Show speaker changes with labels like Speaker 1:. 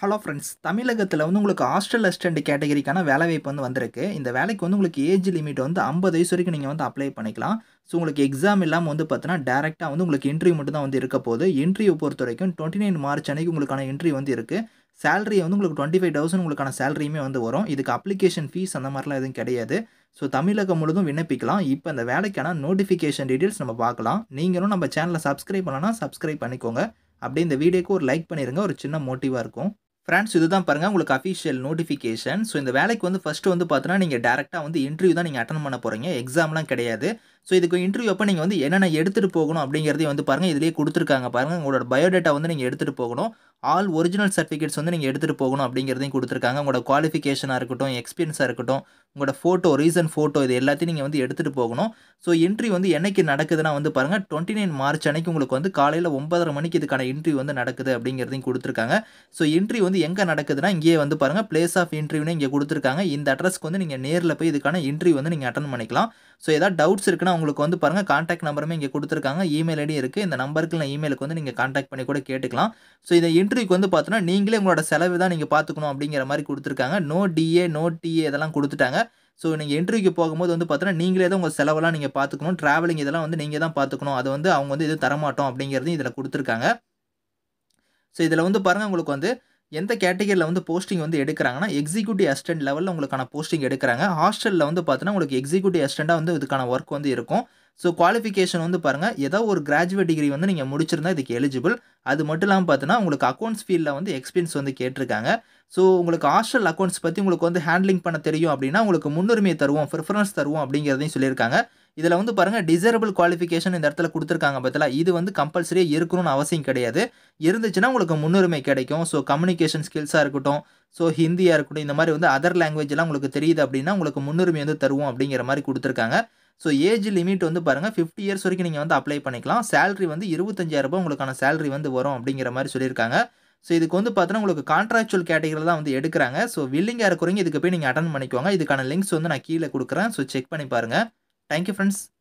Speaker 1: hello friends தமிழகத்தில் வந்து உங்களுக்கு ஹாஸ்டல் அசிஸ்டன்ட் கேட்டகரிக்கான வேலைவாய்ப்பு வந்து வந்திருக்கு இந்த வேலைக்கு வந்து உங்களுக்கு ஏஜ் லிமிட் வந்து ஐம்பது வயசு வரைக்கும் நீங்கள் வந்து அப்ளை பண்ணிக்கலாம் ஸோ உங்களுக்கு எக்ஸாம் இல்லாமல் வந்து பார்த்தீங்கன்னா டேரெக்டாக வந்து உங்களுக்கு இன்டர்வியூ மட்டும் தான் வந்து இருக்க போகுது இன்டர்வியூ பொறுத்த வரைக்கும் டுவெண்ட்டி நைன் மார்ச் அன்னைக்கு உங்களுக்கான இன்டர்வியூ வந்து இருக்குது சேலரி வந்து உங்களுக்கு டுவெண்ட்டி ஃபைவ் தௌசண்ட் உங்களுக்கான சேலரியுமே வந்து வரும் இதுக்கு அப்ளிகேஷன் ஃபீஸ் அந்த மாதிரிலாம் எதுவும் கிடையாது ஸோ தமிழகம் முழுதும் விண்ணப்பிக்கலாம் இப்போ இந்த வேலைக்கான நோட்டிஃபிகேஷன் டீட்டெயில்ஸ் நம்ம பார்க்கலாம் நீங்களும் நம்ம சேனலை சப்ஸ்கிரைப் பண்ணலன்னா சப்ஸ்கிரைப் பண்ணிக்கோங்க அப்படியே இந்த வீடியோக்கு ஒரு லைக் பண்ணிடுங்க ஒரு சின்ன மோட்டிவாக இருக்கும் ஃப்ரெண்ட்ஸ் இதுதான் பாருங்கள் உங்களுக்கு அஃபிஷியல் நோட்டிஃபிகேஷன் ஸோ இந்த வேலைக்கு வந்து ஃபஸ்ட்டு வந்து பார்த்தீங்கன்னா நீங்கள் டேரெக்டாக வந்து இன்டர்வியூ தான் நீங்கள் அட்டன் பண்ண போகிறீங்க எக்ஸாம்லாம் கிடையாது ஸோ இதுக்கு இன்டர்வியூ அப்போ நீங்கள் வந்து என்னென்ன எடுத்துகிட்டு போகணும் அப்படிங்கிறதையும் வந்து பாருங்கள் இதிலேயே கொடுத்துருக்காங்க பாருங்கள் உங்களோட பயோடேட்டா வந்து நீங்கள் எடுத்துகிட்டு போகணும் ஆல் ஒரிஜினல் சர்டிஃபிகேட்ஸ் வந்து நீங்கள் எடுத்துகிட்டு போகணும் அப்படிங்கிறதையும் கொடுத்துருக்காங்க உங்களோட குவாலிஃபிகேஷனாக இருக்கட்டும் எக்ஸ்பீரியன்ஸாக இருக்கட்டும் உங்களோட ஃபோட்டோ ரீசன் ஃபோட்டோ இது எல்லாத்தையும் நீங்கள் வந்து எடுத்துகிட்டு போகணும் ஸோ இன்டர்வியூ வந்து என்னைக்கு நடக்குதுன்னா வந்து பாருங்கள் டுவெண்ட்டி நைன் மார்ச் அன்னைக்கு உங்களுக்கு வந்து காலையில் ஒன்பதரை மணிக்கு இதுக்கான இன்டர்வியூ வந்து நடக்குது அப்படிங்கிறதையும் கொடுத்துருக்காங்க ஸோ இன்டர்வியூ வந்து எங்கே நடக்குதுன்னா இங்கேயே வந்து பாருங்கள் பிளேஸ் ஆஃப் இன்டர்வியூன்னு இங்கே கொடுத்துருக்காங்க இந்த அட்ரஸ்க்கு வந்து நீங்கள் நேரில் போய் இதுக்கான இன்டர்வியூ வந்து நீங்கள் அட்டன் பண்ணிக்கலாம் ஸோ ஏதாவது டவுட்ஸ் இருக்குன்னா உங்களுக்கு வந்து பாருங்கள் காண்டாக்ட் நம்பருமே இங்கே கொடுத்துருக்காங்க இமெயில் ஐடி இருக்குது இந்த நம்பருக்கு இல்லை இமெயிலுக்கு வந்து நீங்கள் காண்டாக்ட் பண்ணி கூட கேட்டுக்கலாம் ஸோ இந்த இன்டர்வியூக்கு வந்து பார்த்தோன்னா நீங்களே உங்களோட செலவு தான் நீங்கள் பார்த்துக்கணும் அப்படிங்கிற மாதிரி கொடுத்துருக்காங்க நோ டிஏ நோ டிஏ இதெல்லாம் கொடுத்துட்டாங்க ஸோ நீங்கள் இன்டர்வியூக்கு போகும்போது வந்து பார்த்தோன்னா நீங்களே தான் உங்கள் செலவெல்லாம் நீங்கள் பார்த்துக்கணும் ட்ராவலிங் இதெல்லாம் வந்து நீங்கள் தான் பார்த்துக்கணும் அது வந்து அவங்க வந்து எதுவும் தரமாட்டோம் அப்படிங்கிறதையும் இதில் கொடுத்துருக்காங்க ஸோ இதில் வந்து பாருங்கள் உங்களுக்கு வந்து எந்த கேட்டகரியில் வந்து போஸ்டிங் வந்து எடுக்கிறாங்கன்னா எக்ஸிக்யூட்டிவ் அசிஸ்டன்ட் லெவலில் உங்களுக்கான போஸ்டிங் எடுக்கிறாங்க ஹாஸ்டலில் வந்து பார்த்தீங்கன்னா உங்களுக்கு எக்ஸிக்யூட்டிவ் அசிஸ்டண்ட்டாக வந்து இதுக்கான ஒர்க் வந்து இருக்கும் ஸோ குவாலிஃபிகேஷன் வந்து பாருங்கள் ஏதோ ஒரு கிராஜுவேட் டிகிரி வந்து நீங்கள் முடிச்சிருந்தா இதுக்கு எலிஜிபிள் அது மட்டும் இல்லாமல் பார்த்தீங்கன்னா உங்களுக்கு அக்கௌண்ட்ஸ் ஃபீல்டில் வந்து எக்ஸ்பீரியன்ஸ் வந்து கேட்டிருக்காங்க ஸோ உங்களுக்கு ஹாஸ்டல் அக்கௌண்ட்ஸ் பற்றி உங்களுக்கு வந்து ஹேண்ட்லிங் பண்ண தெரியும் அப்படின்னா உங்களுக்கு முன்னுரிமை தருவோம் ப்ரிஃபரன்ஸ் தருவோம் அப்படிங்கிறதையும் சொல்லியிருக்காங்க இதில் வந்து பாருங்கள் டிசரபிள் குவாலிஃபிகேஷன் இந்த இடத்துல கொடுத்துருக்காங்க பார்த்தல இது வந்து கம்பல்சரியாக இருக்கணும்னு அவசியம் கிடையாது இருந்துச்சுன்னா உங்களுக்கு முன்னுரிமை கிடைக்கும் ஸோ கம்யூனிகேஷன் ஸ்கில்ஸாக இருக்கட்டும் ஸோ ஹிந்தியாக இருக்கட்டும் இந்த மாதிரி வந்து அதர் லாங்குவேஜ்லாம் உங்களுக்கு தெரியுது அப்படின்னா உங்களுக்கு முன்னுரிமை வந்து தருவோம் அப்படிங்கிற மாதிரி கொடுத்துருக்காங்க ஸோ ஏஜ் லிமிட் வந்து பாருங்கள் ஃபிஃப்டி இயர்ஸ் வரைக்கும் நீங்கள் வந்து அப்ளை பண்ணிக்கலாம் சேலரி வந்து இருபத்தஞ்சாயிரரூபா உங்களுக்கான சேலரி வந்து வரும் அப்படிங்கிற மாதிரி சொல்லியிருக்காங்க ஸோ இதுக்கு வந்து பார்த்தோன்னா உங்களுக்கு கான்ட்ராக்சுவல் கேட்டகரியில் தான் வந்து எடுக்கிறாங்க ஸோ வில்லிங்காக இருக்கிறவங்க இதுக்கு போய் நீங்கள் அட்டன் பண்ணிக்கோங்க இதுக்கான லிங்க்ஸ் வந்து நான் கீழே கொடுக்குறேன் ஸோ செக் பண்ணி பாருங்கள் தேங்க்யூ ஃப்ரெண்ட்ஸ்